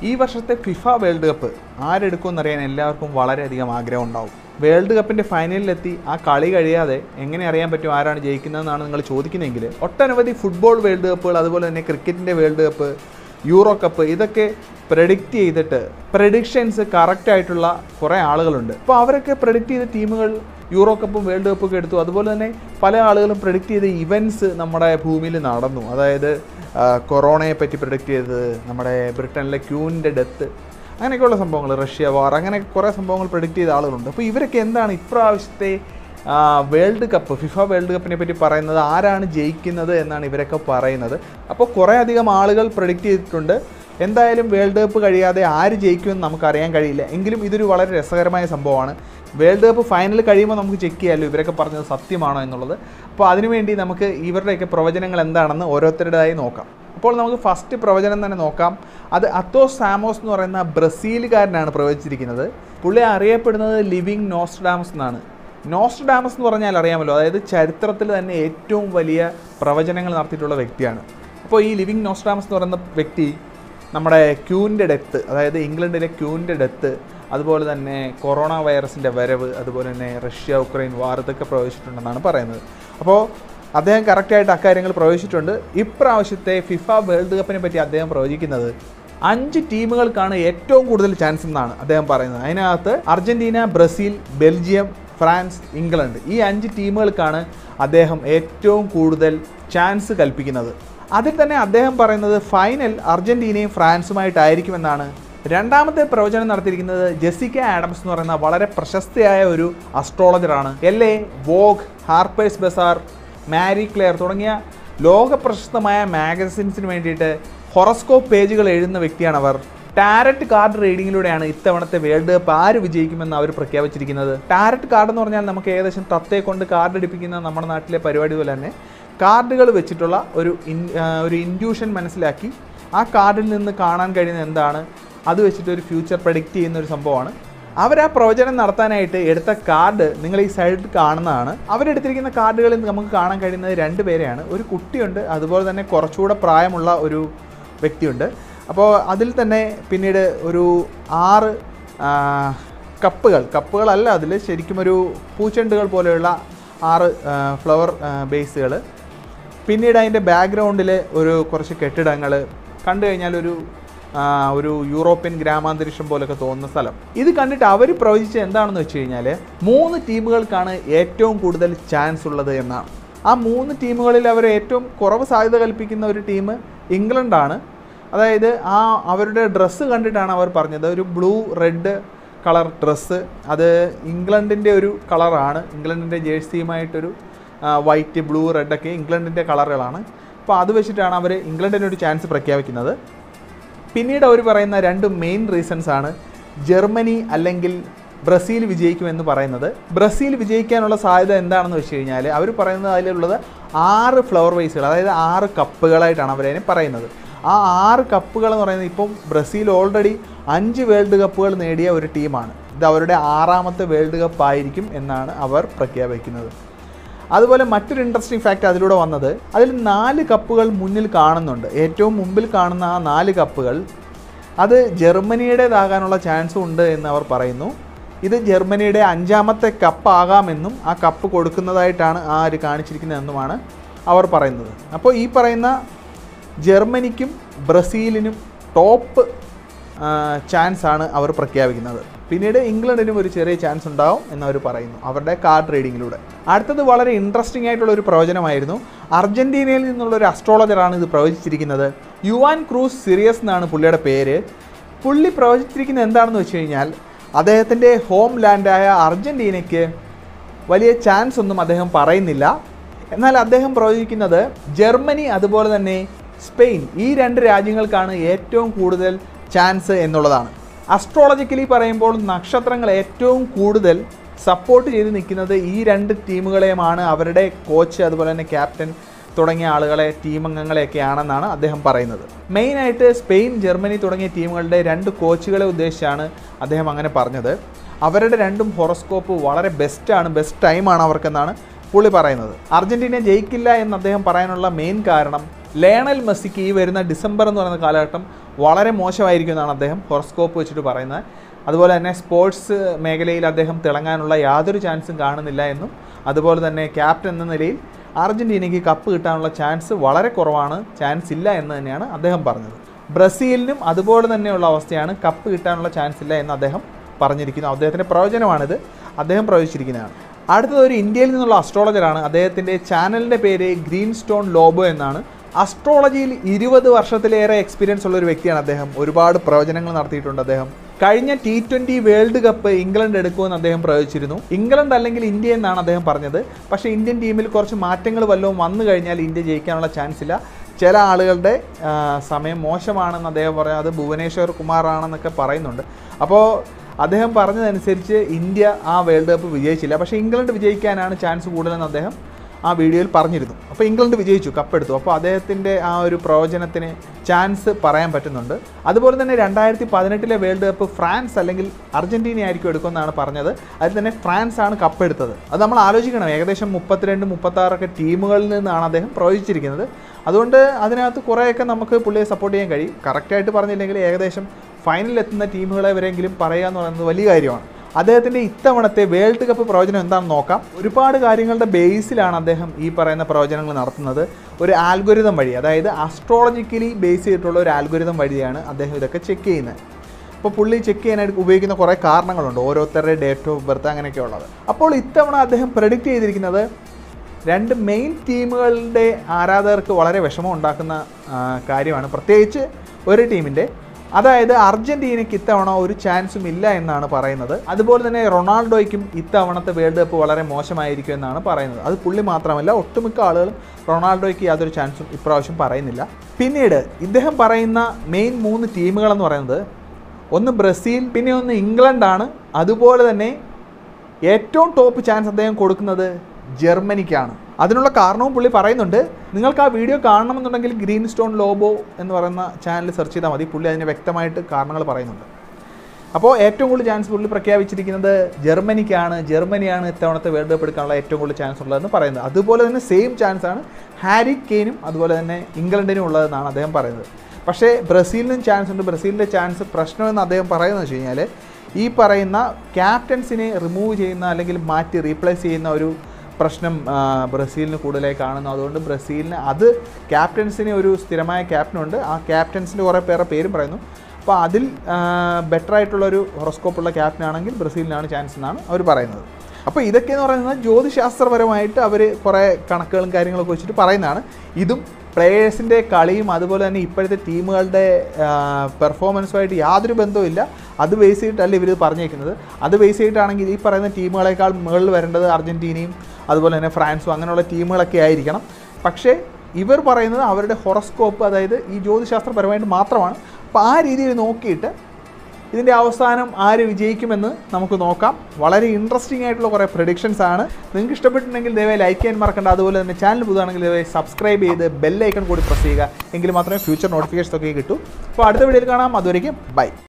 ഈ വർഷത്തെ FIFA world cup ആരെടുക്കുമെന്നറിയാൻ എല്ലാവർക്കും വളരെയധികം ആഗ്രഹം ഉണ്ടാവും വേൾഡ് കപ്പിൻ്റെ ഫൈനലിലെത്തി ആ കളി കഴിയാതെ എങ്ങനെ അറിയാൻ പറ്റും ആരാണ് ജയിക്കുന്നതെന്നാണ് നിങ്ങൾ ചോദിക്കുന്നതെങ്കിൽ ഒട്ടനവധി ഫുട്ബോൾ വേൾഡ് കപ്പുകൾ അതുപോലെ തന്നെ ക്രിക്കറ്റിൻ്റെ വേൾഡ് കപ്പ് യൂറോ കപ്പ് ഇതൊക്കെ പ്രഡിക്റ്റ് ചെയ്തിട്ട് പ്രഡിക്ഷൻസ് കറക്റ്റ് ആയിട്ടുള്ള കുറേ ആളുകളുണ്ട് അപ്പോൾ അവരൊക്കെ പ്രഡിക്റ്റ് ചെയ്ത ടീമുകൾ യൂറോ കപ്പും വേൾഡ് കപ്പും ഒക്കെ എടുത്തു അതുപോലെ തന്നെ പല ആളുകളും പ്രഡിക്റ്റ് ചെയ്ത ഇവൻറ്റ്സ് നമ്മുടെ ഭൂമിയിൽ നടന്നു അതായത് ആ, കൊറോണയെ പറ്റി പ്രഡിക്റ്റ് ചെയ്തത് നമ്മുടെ ബ്രിട്ടനിലെ ക്യൂവിൻ്റെ ഡെത്ത് അങ്ങനെയൊക്കെയുള്ള സംഭവങ്ങൾ റഷ്യ വാർ അങ്ങനെ കുറേ സംഭവങ്ങൾ പ്രഡിക്റ്റ് ചെയ്ത ആളുകളുണ്ട് അപ്പോൾ ഇവരൊക്കെ എന്താണ് ഇപ്രാവശ്യത്തെ ആ, വേൾഡ് കപ്പ് ഫിഫ വേൾഡ് കപ്പിനെ പറ്റി പറയുന്നത് ആരാണ് ജയിക്കുന്നത് എന്നാണ് ഇവരൊക്കെ പറയുന്നത് അപ്പോൾ കുറേ അധികം ആളുകൾ പ്രഡിക്റ്റ് ചെയ്തിട്ടുണ്ട് എന്തായാലും വേൾഡ് കപ്പ് കഴിയാതെ ആര് ജയിക്കുമെന്ന് നമുക്കറിയാൻ കഴിയില്ല എങ്കിലും ഇതൊരു വളരെ രസകരമായ സംഭവമാണ് വേൾഡ് കപ്പ് ഫൈനൽ കഴിയുമ്പോൾ നമുക്ക് ചെക്ക് ചെയ്യാമല്ലോ ഇവരൊക്കെ പറഞ്ഞത് സത്യമാണോ എന്നുള്ളത് അപ്പോൾ അതിനുവേണ്ടി നമുക്ക് ഇവരുടെയൊക്കെ പ്രവചനങ്ങൾ എന്താണെന്ന് ഓരോരുത്തരുടേതായി നോക്കാം അപ്പോൾ നമുക്ക് ഫസ്റ്റ് പ്രവചനം തന്നെ നോക്കാം അത് അത്തോസ് സാമോസ് എന്ന് പറയുന്ന ബ്രസീലുകാരനാണ് പ്രവചിച്ചിരിക്കുന്നത് പുള്ളി അറിയപ്പെടുന്നത് ലിവിങ് നോസ്ഡാമസ് എന്നാണ് നോസ്ഡാമസ് എന്ന് പറഞ്ഞാൽ അറിയാമല്ലോ അതായത് ചരിത്രത്തിൽ തന്നെ ഏറ്റവും വലിയ പ്രവചനങ്ങൾ നടത്തിയിട്ടുള്ള വ്യക്തിയാണ് അപ്പോൾ ഈ ലിവിങ് നോസ്ഡാമസ് എന്ന് പറയുന്ന വ്യക്തി നമ്മുടെ ക്യൂവിൻ്റെ ഡെത്ത് അതായത് ഇംഗ്ലണ്ടിലെ ക്യൂവിൻ്റെ ഡെത്ത് അതുപോലെ തന്നെ കൊറോണ വൈറസിൻ്റെ വരവ് അതുപോലെ തന്നെ റഷ്യ ഉക്രൈൻ വാർ ഇതൊക്കെ പ്രവേശിച്ചിട്ടുണ്ടെന്നാണ് പറയുന്നത് അപ്പോൾ അദ്ദേഹം കറക്റ്റായിട്ട് അക്കാര്യങ്ങൾ പ്രവേശിച്ചിട്ടുണ്ട് ഇപ്രാവശ്യത്തെ ഫിഫ വേൾഡ് കപ്പിനെ പറ്റി അദ്ദേഹം പ്രവചിക്കുന്നത് അഞ്ച് ടീമുകൾക്കാണ് ഏറ്റവും കൂടുതൽ ചാൻസ് എന്നാണ് അദ്ദേഹം പറയുന്നത് അതിനകത്ത് Argentina Brazil Belgium France England ഈ അഞ്ച് ടീമുകൾക്കാണ് അദ്ദേഹം ഏറ്റവും കൂടുതൽ ചാൻസ് കൽപ്പിക്കുന്നത് അതിൽ തന്നെ അദ്ദേഹം പറയുന്നത് ഫൈനൽ അർജന്റീനയും ഫ്രാൻസുമായിട്ടായിരിക്കുമെന്നാണ് രണ്ടാമത്തെ പ്രവചനം നടത്തിയിരിക്കുന്നത് ജെസിക്ക ആഡംസ് എന്ന് പറയുന്ന വളരെ പ്രശസ്തയായ ഒരു അസ്ട്രോളജറാണ് Elle Vogue Harper's Bazaar Marie Claire തുടങ്ങിയ ലോക പ്രശസ്തമായ മാഗസിൻസിന് വേണ്ടിയിട്ട് ഹൊറസ്കോപ്പ് പേജുകൾ എഴുതുന്ന വ്യക്തിയാണ് അവർ ടാരറ്റ് കാർഡ് റീഡിങ്ങിലൂടെയാണ് ഇത്തവണത്തെ വേൾഡ് കപ്പ് ആര് വിജയിക്കുമെന്ന് അവർ പ്രഖ്യാപിച്ചിരിക്കുന്നത് ടാരറ്റ് കാർഡ് എന്ന് പറഞ്ഞാൽ നമുക്ക് ഏകദേശം തത്തയെ കൊണ്ട് കാർഡ് അടിപ്പിക്കുന്ന നമ്മുടെ നാട്ടിലെ പരിപാടി പോലെ തന്നെ കാർഡുകൾ വെച്ചിട്ടുള്ള ഒരു ഇൻ ആ, ഒരു ഇൻഡ്യൂഷൻ മനസ്സിലാക്കി ആ കാർഡിൽ നിന്ന് കാണാൻ കഴിയുന്ന എന്താണ് അത് വെച്ചിട്ട് ഒരു ഫ്യൂച്ചർ പ്രഡിക്റ്റ് ചെയ്യുന്ന ഒരു സംഭവമാണ് അവർ ആ പ്രവചനം നടത്താനായിട്ട് എടുത്ത കാർഡ് നിങ്ങൾ ഈ സൈഡിൽ കാണുന്നതാണ് അവരെടുത്തിരിക്കുന്ന കാർഡുകളിൽ നമുക്ക് കാണാൻ കഴിയുന്നത് രണ്ട് പേരെയാണ് ഒരു കുട്ടിയുണ്ട് അതുപോലെ തന്നെ കുറച്ചുകൂടെ പ്രായമുള്ള ഒരു വ്യക്തിയുണ്ട് അപ്പോൾ അതിൽ തന്നെ പിന്നീട് ഒരു ആറ് ആ, കപ്പുകൾ കപ്പുകളല്ല അതിൽ ശരിക്കും ഒരു പൂച്ചെണ്ടുകൾ പോലെയുള്ള ആറ് ഫ്ലവർ ബേസുകൾ പിന്നീട് അതിൻ്റെ ബാക്ക്ഗ്രൗണ്ടിൽ ഒരു കുറച്ച് കെട്ടിടങ്ങൾ കണ്ടു കഴിഞ്ഞാൽ ഒരു ആ, ഒരു യൂറോപ്യൻ ഗ്രാമാന്തരീക്ഷം പോലൊക്കെ തോന്നുന്ന സ്ഥലം ഇത് കണ്ടിട്ട് അവർ പ്രവചിച്ചത് എന്താണെന്ന് വെച്ച് കഴിഞ്ഞാൽ മൂന്ന് ടീമുകൾക്കാണ് ഏറ്റവും കൂടുതൽ ചാൻസ് ഉള്ളത് എന്നാണ് ആ മൂന്ന് ടീമുകളിൽ അവർ ഏറ്റവും കുറവ് സാധ്യത കൽപ്പിക്കുന്ന ഒരു ടീം ഇംഗ്ലണ്ടാണ് അതായത് ആ അവരുടെ ഡ്രസ്സ് കണ്ടിട്ടാണ് അവർ പറഞ്ഞത് ഒരു ബ്ലൂ റെഡ് കളർ ഡ്രസ്സ് അത് ഇംഗ്ലണ്ടിൻ്റെ ഒരു കളറാണ് ഇംഗ്ലണ്ടിൻ്റെ ജേഴ്സിയുമായിട്ടൊരു വൈറ്റ് ബ്ലൂ റെഡൊക്കെ ഇംഗ്ലണ്ടിൻ്റെ കളറുകളാണ് അപ്പോൾ അത് വെച്ചിട്ടാണ് അവർ ഇംഗ്ലണ്ടിന് ഒരു ചാൻസ് പ്രഖ്യാപിക്കുന്നത് പിന്നീട് അവർ പറയുന്ന രണ്ട് മെയിൻ റീസൺസ് ആണ് ജർമ്മനി അല്ലെങ്കിൽ ബ്രസീൽ വിജയിക്കുമെന്ന് പറയുന്നത് ബ്രസീൽ വിജയിക്കാനുള്ള സാധ്യത എന്താണെന്ന് വെച്ച് കഴിഞ്ഞാൽ അവർ പറയുന്നത് അതിലുള്ളത് ആറ് ഫ്ലവർ വൈസുകൾ അതായത് ആറ് കപ്പുകളായിട്ടാണ് അവരതിനെ പറയുന്നത് ആ ആറ് കപ്പുകൾ എന്ന് പറയുന്നത് ഇപ്പം ബ്രസീൽ ഓൾറെഡി അഞ്ച് വേൾഡ് കപ്പുകൾ നേടിയ ഒരു ടീമാണ് ഇത് അവരുടെ ആറാമത്തെ വേൾഡ് കപ്പ് ആയിരിക്കും എന്നാണ് അവർ പ്രഖ്യാപിക്കുന്നത് അതുപോലെ മറ്റൊരു ഇൻട്രസ്റ്റിംഗ് ഫാക്റ്റ് അതിലൂടെ വന്നത് അതിൽ നാല് കപ്പുകൾ മുന്നിൽ കാണുന്നുണ്ട് ഏറ്റവും മുമ്പിൽ കാണുന്ന ആ നാല് കപ്പുകൾ അത് ജർമ്മനിയുടേതാകാനുള്ള ചാൻസും ഉണ്ട് എന്ന് അവർ പറയുന്നു ഇത് ജർമ്മനിയുടെ അഞ്ചാമത്തെ കപ്പാകാമെന്നും ആ കപ്പ് കൊടുക്കുന്നതായിട്ടാണ് ആ ഒരു കാണിച്ചിരിക്കുന്നതെന്നുമാണ് അവർ പറയുന്നത് അപ്പോൾ ഈ പറയുന്ന ജർമ്മനിക്കും ബ്രസീലിനും ടോപ്പ് ചാൻസ് ആണ് അവർ പ്രഖ്യാപിക്കുന്നത് പിന്നീട് ഇംഗ്ലണ്ടിനും ഒരു ചെറിയ ചാൻസ് ഉണ്ടാവും എന്ന് അവർ പറയുന്നു അവരുടെ കാർഡ് റീഡിങ്ങിലൂടെ അടുത്തത് വളരെ ഇൻട്രസ്റ്റിംഗ് ആയിട്ടുള്ള ഒരു പ്രവചനമായിരുന്നു അർജന്റീനയിൽ നിന്നുള്ള ഒരു അസ്ട്രോളജറാണ് ഇത് പ്രവചിച്ചിരിക്കുന്നത് യുവാൻ ക്രൂസ് സിറിയസ് എന്നാണ് പുള്ളിയുടെ പേര് പുള്ളി പ്രവചിച്ചിരിക്കുന്നത് എന്താണെന്ന് വെച്ച് കഴിഞ്ഞാൽ അദ്ദേഹത്തിൻ്റെ ഹോം ലാൻഡായ അർജന്റീനയ്ക്ക് വലിയ ചാൻസ് ഒന്നും അദ്ദേഹം പറയുന്നില്ല എന്നാൽ അദ്ദേഹം പ്രവചിക്കുന്നത് ജർമ്മനി അതുപോലെ തന്നെ സ്പെയിൻ ഈ രണ്ട് രാജ്യങ്ങൾക്കാണ് ഏറ്റവും കൂടുതൽ ചാൻസ് എന്നുള്ളതാണ് അസ്ട്രോളജിക്കലി പറയുമ്പോൾ നക്ഷത്രങ്ങൾ ഏറ്റവും കൂടുതൽ സപ്പോർട്ട് ചെയ്ത് നിൽക്കുന്നത് ഈ രണ്ട് ടീമുകളെയുമാണ് അവരുടെ കോച്ച് അതുപോലെ തന്നെ ക്യാപ്റ്റൻ തുടങ്ങിയ ആളുകളെ ടീം അംഗങ്ങളെയൊക്കെയാണെന്നാണ് അദ്ദേഹം പറയുന്നത് മെയിനായിട്ട് സ്പെയിൻ ജർമ്മനി തുടങ്ങിയ ടീമുകളുടെ രണ്ട് കോച്ചുകളെ ഉദ്ദേശിച്ചാണ് അദ്ദേഹം അങ്ങനെ പറഞ്ഞത് അവരുടെ രണ്ടും ഹൊറസ്കോപ്പ് വളരെ ബെസ്റ്റാണ് ബെസ്റ്റ് ടൈമാണ് അവർക്കെന്നാണ് പുള്ളി പറയുന്നത് അർജന്റീന ജയിക്കില്ല എന്ന് അദ്ദേഹം പറയാനുള്ള മെയിൻ കാരണം ലയണൽ മെസ്സിക്ക് ഈ വരുന്ന ഡിസംബർ എന്ന് പറയുന്ന കാലഘട്ടം വളരെ മോശമായിരിക്കും എന്നാണ് അദ്ദേഹം ഹൊറസ്കോപ്പ് വെച്ചിട്ട് പറയുന്നത് അതുപോലെ തന്നെ സ്പോർട്സ് മേഖലയിൽ അദ്ദേഹം തിളങ്ങാനുള്ള യാതൊരു ചാൻസും കാണുന്നില്ല എന്നും അതുപോലെ തന്നെ ക്യാപ്റ്റൻ എന്ന നിലയിൽ അർജൻറ്റീനയ്ക്ക് കപ്പ് കിട്ടാനുള്ള ചാൻസ് വളരെ കുറവാണ് ചാൻസ് ഇല്ല എന്ന് തന്നെയാണ് അദ്ദേഹം പറഞ്ഞത് ബ്രസീലിനും അതുപോലെ തന്നെയുള്ള അവസ്ഥയാണ് കപ്പ് കിട്ടാനുള്ള ചാൻസ് ഇല്ല എന്ന് അദ്ദേഹം പറഞ്ഞിരിക്കുന്നു അദ്ദേഹത്തിൻ്റെ പ്രവചനമാണിത് അദ്ദേഹം പ്രവചിച്ചിരിക്കുന്നതാണ് അടുത്തത് ഒരു ഇന്ത്യയിൽ നിന്നുള്ള അസ്ട്രോളജറാണ് അദ്ദേഹത്തിൻ്റെ ചാനലിൻ്റെ പേര് ഗ്രീൻ സ്റ്റോൺ ലോബോ എന്നാണ് അസ്ട്രോളജിയിൽ ഇരുപത് വർഷത്തിലേറെ എക്സ്പീരിയൻസ് ഉള്ള ഒരു വ്യക്തിയാണ് അദ്ദേഹം ഒരുപാട് പ്രവചനങ്ങൾ നടത്തിയിട്ടുണ്ട് അദ്ദേഹം കഴിഞ്ഞ T twenty world cup England എടുക്കുമെന്ന് അദ്ദേഹം പ്രവചിച്ചിരുന്നു ഇംഗ്ലണ്ട് അല്ലെങ്കിൽ ഇന്ത്യ എന്നാണ് അദ്ദേഹം പറഞ്ഞത് പക്ഷേ ഇന്ത്യൻ ടീമിൽ കുറച്ച് മാറ്റങ്ങൾ വല്ലതും വന്നു കഴിഞ്ഞാൽ ഇന്ത്യ ജയിക്കാനുള്ള ചാൻസ് ഇല്ല ചില ആളുകളുടെ ആ, സമയം മോശമാണെന്ന് അദ്ദേഹം പറയാം അത് ഭുവനേശ്വർ കുമാറാണെന്നൊക്കെ പറയുന്നുണ്ട് അപ്പോൾ അദ്ദേഹം പറഞ്ഞതനുസരിച്ച് ഇന്ത്യ ആ വേൾഡ് കപ്പ് വിജയിച്ചില്ല പക്ഷേ ഇംഗ്ലണ്ട് വിജയിക്കാനാണ് ചാൻസ് കൂടുതലെന്ന് അദ്ദേഹം ആ വീഡിയോയിൽ പറഞ്ഞിരുന്നു അപ്പോൾ ഇംഗ്ലണ്ട് വിജയിച്ചു കപ്പെടുത്തു അപ്പോൾ അദ്ദേഹത്തിൻ്റെ ആ ഒരു പ്രവചനത്തിന് ചാൻസ് പറയാൻ പറ്റുന്നുണ്ട് അതുപോലെ തന്നെ രണ്ടായിരത്തി പതിനെട്ടിലെ വേൾഡ് കപ്പ് ഫ്രാൻസ് അല്ലെങ്കിൽ അർജൻറ്റീന ആയിരിക്കും എടുക്കുമെന്നാണ് പറഞ്ഞത് അതിൽ തന്നെ ഫ്രാൻസ് ആണ് കപ്പെടുത്തത് അത് നമ്മൾ ആലോചിക്കണം ഏകദേശം മുപ്പത്തിരണ്ട് മുപ്പത്താറൊക്കെ ടീമുകളിൽ നിന്നാണ് അദ്ദേഹം പ്രവചിച്ചിരിക്കുന്നത് അതുകൊണ്ട് അതിനകത്ത് കുറേയൊക്കെ നമുക്ക് പുള്ളിയെ സപ്പോർട്ട് ചെയ്യാൻ കഴിയും കറക്റ്റായിട്ട് പറഞ്ഞില്ലെങ്കിൽ ഏകദേശം ഫൈനലിൽ എത്തുന്ന ടീമുകളെ വരെങ്കിലും പറയുക എന്ന് പറയുന്നത് വലിയ കാര്യമാണ് അദ്ദേഹത്തിൻ്റെ ഇത്തവണത്തെ വേൾഡ് കപ്പ് പ്രവചനം എന്താണെന്ന് നോക്കാം ഒരുപാട് കാര്യങ്ങളുടെ ബേസിലാണ് അദ്ദേഹം ഈ പറയുന്ന പ്രവചനങ്ങൾ നടത്തുന്നത് ഒരു ആൽഗോരിതം വഴി അതായത് അസ്ട്രോളജിക്കലി ബേസ് ചെയ്തിട്ടുള്ള ഒരു ആൽഗോരിതം വഴിയാണ് അദ്ദേഹം ഇതൊക്കെ ചെക്ക് ചെയ്യുന്നത് അപ്പോൾ പുള്ളി ചെക്ക് ചെയ്യാനായിട്ട് ഉപയോഗിക്കുന്ന കുറേ കാരണങ്ങളുണ്ട് ഓരോരുത്തരുടെ ഡേറ്റ് ഓഫ് ബർത്ത് അങ്ങനെയൊക്കെ ഉള്ളത് അപ്പോൾ ഇത്തവണ അദ്ദേഹം പ്രഡിക്റ്റ് ചെയ്തിരിക്കുന്നത് രണ്ട് മെയിൻ ടീമുകളുടെ ആരാധകർക്ക് വളരെ വിഷമം ഉണ്ടാക്കുന്ന ആ, കാര്യമാണ് പ്രത്യേകിച്ച് ഒരു ടീമിൻ്റെ അതായത് അർജന്റീനയ്ക്ക് ഇത്തവണ ഒരു ചാൻസും ഇല്ല എന്നാണ് പറയുന്നത് അതുപോലെ തന്നെ റൊണാൾഡോയ്ക്കും ഇത്തവണത്തെ വേൾഡ് കപ്പ് വളരെ മോശമായിരിക്കും എന്നാണ് പറയുന്നത് അത് പുള്ളി മാത്രമല്ല ഒട്ടുമിക്ക ആളുകളും റൊണാൾഡോയ്ക്ക് യാതൊരു ചാൻസും ഇപ്രാവശ്യം പറയുന്നില്ല പിന്നീട് ഇദ്ദേഹം പറയുന്ന മെയിൻ മൂന്ന് ടീമുകളെന്ന് പറയുന്നത് ഒന്ന് ബ്രസീൽ പിന്നെ ഒന്ന് ഇംഗ്ലണ്ടാണ് അതുപോലെ തന്നെ ഏറ്റവും ടോപ്പ് ചാൻസ് അദ്ദേഹം കൊടുക്കുന്നത് ജർമ്മനിക്കാണ് അതിനുള്ള കാരണവും പുള്ളി പറയുന്നുണ്ട് നിങ്ങൾക്ക് ആ വീഡിയോ കാണണമെന്നുണ്ടെങ്കിൽ ഗ്രീൻ സ്റ്റോൺ ലോബോ എന്ന് പറയുന്ന ചാനൽ സെർച്ച് ചെയ്താൽ മതി പുള്ളി അതിന് വ്യക്തമായിട്ട് കാരണങ്ങൾ പറയുന്നുണ്ട് അപ്പോൾ ഏറ്റവും കൂടുതൽ ചാൻസ് പുള്ളി പ്രഖ്യാപിച്ചിരിക്കുന്നത് ജർമ്മനിക്കാണ് ജർമ്മനിയാണ് ഇത്തവണത്തെ വേൾഡ് കപ്പ് എടുക്കാനുള്ള ഏറ്റവും കൂടുതൽ ചാൻസ് ഉള്ളതെന്ന് പറയുന്നത് അതുപോലെ തന്നെ സെയിം ചാൻസ് ആണ് ഹാരി കെയിനും അതുപോലെ തന്നെ ഇംഗ്ലണ്ടിനും ഉള്ളതെന്നാണ് അദ്ദേഹം പറയുന്നത് പക്ഷേ ബ്രസീലിനും ചാൻസ് ഉണ്ട് ബ്രസീലിൻ്റെ ചാൻസ് പ്രശ്നമെന്ന് അദ്ദേഹം പറയുന്നത് വെച്ച് കഴിഞ്ഞാൽ ഈ പറയുന്ന ക്യാപ്റ്റൻസിനെ റിമൂവ് ചെയ്യുന്ന അല്ലെങ്കിൽ മാറ്റി റീപ്ലേസ് ചെയ്യുന്ന ഒരു പ്രശ്നം ആ, ബ്രസീലിന് കൂടുതലായി കാണുന്നു അതുകൊണ്ട് ബ്രസീലിന് അത് ക്യാപ്റ്റൻസിന് ഒരു സ്ഥിരമായ ക്യാപ്റ്റനുണ്ട് ആ ക്യാപ്റ്റൻസിൻ്റെ കുറേ പേരുടെ പേരും പറയുന്നു അപ്പോൾ അതിൽ ബെറ്റർ ആയിട്ടുള്ളൊരു ഹൊറോസ്കോപ്പുള്ള ക്യാപ്റ്റൻ ആണെങ്കിൽ ബ്രസീലിനാണ് ചാൻസ് എന്നാണ് അവർ പറയുന്നത് അപ്പോൾ ഇതൊക്കെ എന്ന് പറയുന്നത് ജ്യോതിശാസ്ത്രപരമായിട്ട് അവർ കുറേ കണക്കുകളും കാര്യങ്ങളൊക്കെ വെച്ചിട്ട് പറയുന്നതാണ് ഇതും പ്ലേയേഴ്സിൻ്റെ കളിയും അതുപോലെ തന്നെ ഇപ്പോഴത്തെ ടീമുകളുടെ പെർഫോമൻസുമായിട്ട് യാതൊരു ബന്ധവുമില്ല അത് ബേസ് ചെയ്തിട്ടല്ല ഇവർ പറഞ്ഞേക്കുന്നത് അത് ബേസ് ചെയ്തിട്ടാണെങ്കിൽ ഈ പറയുന്ന ടീമുകളെക്കാൾ മുകളിൽ വരേണ്ടത് അർജൻറ്റീനയും അതുപോലെ തന്നെ ഫ്രാൻസും അങ്ങനെയുള്ള ടീമുകളൊക്കെ ആയിരിക്കണം പക്ഷേ ഇവർ പറയുന്നത് അവരുടെ ഹൊറസ്കോപ്പ് അതായത് ഈ ജ്യോതിശാസ്ത്രപരമായിട്ട് മാത്രമാണ് അപ്പോൾ ആ രീതിയിൽ നോക്കിയിട്ട് ഇതിൻ്റെ അവസാനം ആര് വിജയിക്കുമെന്ന് നമുക്ക് നോക്കാം വളരെ ഇൻട്രസ്റ്റിംഗ് ആയിട്ടുള്ള കുറേ പ്രഡിക്ഷൻസ് ആണ് നിങ്ങൾക്ക് ഇഷ്ടപ്പെട്ടിട്ടുണ്ടെങ്കിൽ ദയവായി ലൈക്ക് ചെയ്യാൻ മറക്കണ്ട അതുപോലെ തന്നെ ചാനൽ പുതുതാണെങ്കിൽ ദയവായി സബ്സ്ക്രൈബ് ചെയ്ത് ബെല്ലൈക്കൺ കൂടി പ്രസ് ചെയ്യുക എങ്കിൽ മാത്രമേ ഫ്യൂച്ചർ നോട്ടിഫിക്കേഷൻസ് ഒക്കെ കിട്ടൂ അപ്പോൾ അടുത്ത വീഡിയോയിൽ കാണാം അതുവരേക്കും ബൈ